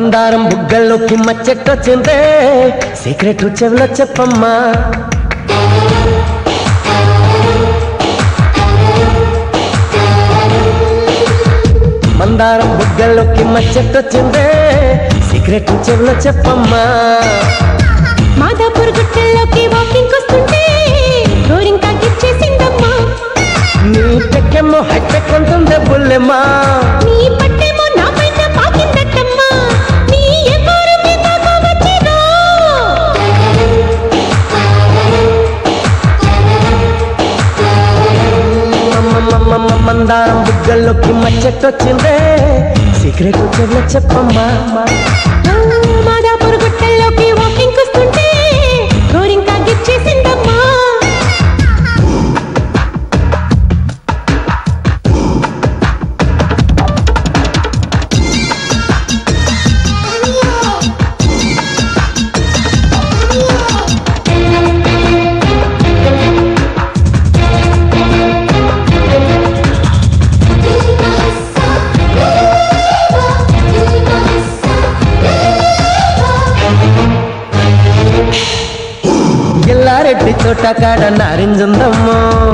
మందారం బుగ్గల్లోకి మచ్చెట్టొచ్చిందే సీక్రెట్ చెవిలో చెప్పమ్మా మందారం బుగ్గల్లోకి మచ్చెట్టొచ్చిందే సీక్రెట్ చెవిలో చెప్పమ్మా మాదాపూర్ గుట్టల్లోకి వాకింగ్ వస్తుంటే గోరింకా గిచ్చేసిందమ్మా నీ పెక్కెమ్మో హైటెక్ ఉంటుంది బుల్లెమ్మా నీ పట్టేమో నా పైన పాకిందట్టమ్మా నీ ఎవ్వరు మీద వచ్చినా మమ్మమ్మమ్మ మందారం బుగ్గల్లోకి మచ్చెట్టొచ్చిందే సీక్రెట్ చెవిలో చెప్పమ్మా మాదాపూర్ గుట్టల్లోకి వాకింగ్ వస్తుంటే గోరింకా గిచ్చేసిందమ్మా ఎల్లారెడ్డి తోట కాడ నారింజుందమ్మో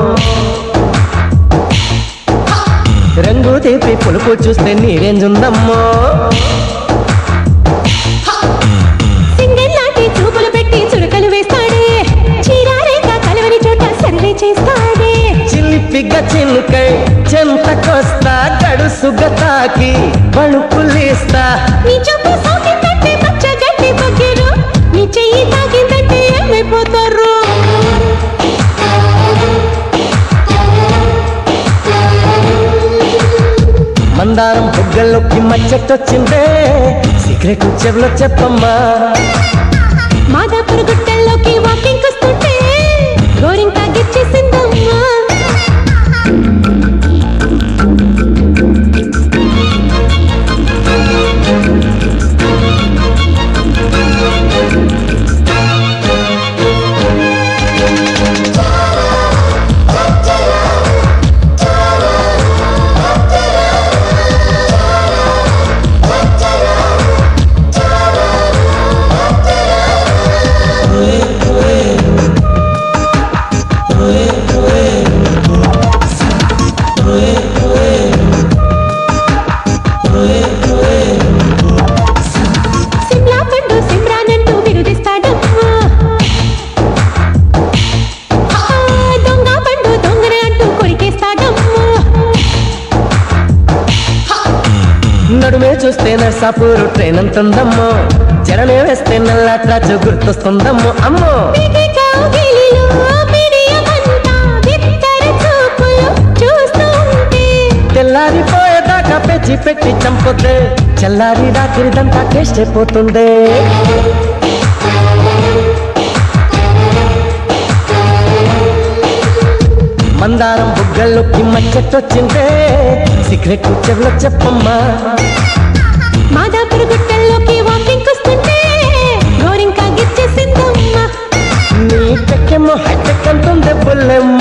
రంగు తీపి పులుపు చూస్తే నీరేంజుందమ్మో సింగల్ లాంటి చూపులు పెట్టి చురకలు వేస్తాడే చీరారేక కలవని చోట సర్వే చేస్తాడే చిలిపిగ చిలుకై చెంతకొస్తా గడుసుగ తాకి బణుకులేస్తా నీ చూపు సోకిందంటే పచ్చ గడ్డి పక్కిరు నీ చెయ్యి తాకిందంటే ఏమైపోతారు మందారం బుగ్గల్లోకి మచ్చటొచ్చిందే సీక్రెట్ చెవిలో చెప్పమ్మా మాదాపూర్ గుట్టల్లోకి వాకింగ్ వస్తుంటే గోరింకా గిచ్చేసిందమ్మా సిమ్లా పండు సిమ్రానంటూ బిరుదిస్తాడమ్మా ఆ, దొంగ పండు దొంగనే అంటూ కొరికేస్తాడమ్మా నడుమే చూస్తే నర్సాపూరు ట్రైన్ అంతుందమ్మో జరనే వేస్తే నల్లాట్రాజు గుర్తొస్తుందమ్మో అమ్మో పిడి కౌగిలిలో పిడియమంతా బిత్తర చూపులు చూస్తుంటే తెల్లారిపోయేదాకా పెంచి పెట్టి చంపుతే చల్లారి రాత్రిదంతా టేస్ట్ అయిపోతుందే మందారం బుగ్గల్లోకి మచ్చటొచ్చిందే సీక్రెట్ చెవిలో చెప్పమ్మా మాదాపూర్ గుట్టల్లోకి వాకింగ్ వస్తుంటే గోరింకా గిచ్చేసిందమ్మా నీ పెక్కెమ్మో హైటెక్ అంటుంది బుల్లెమ్మ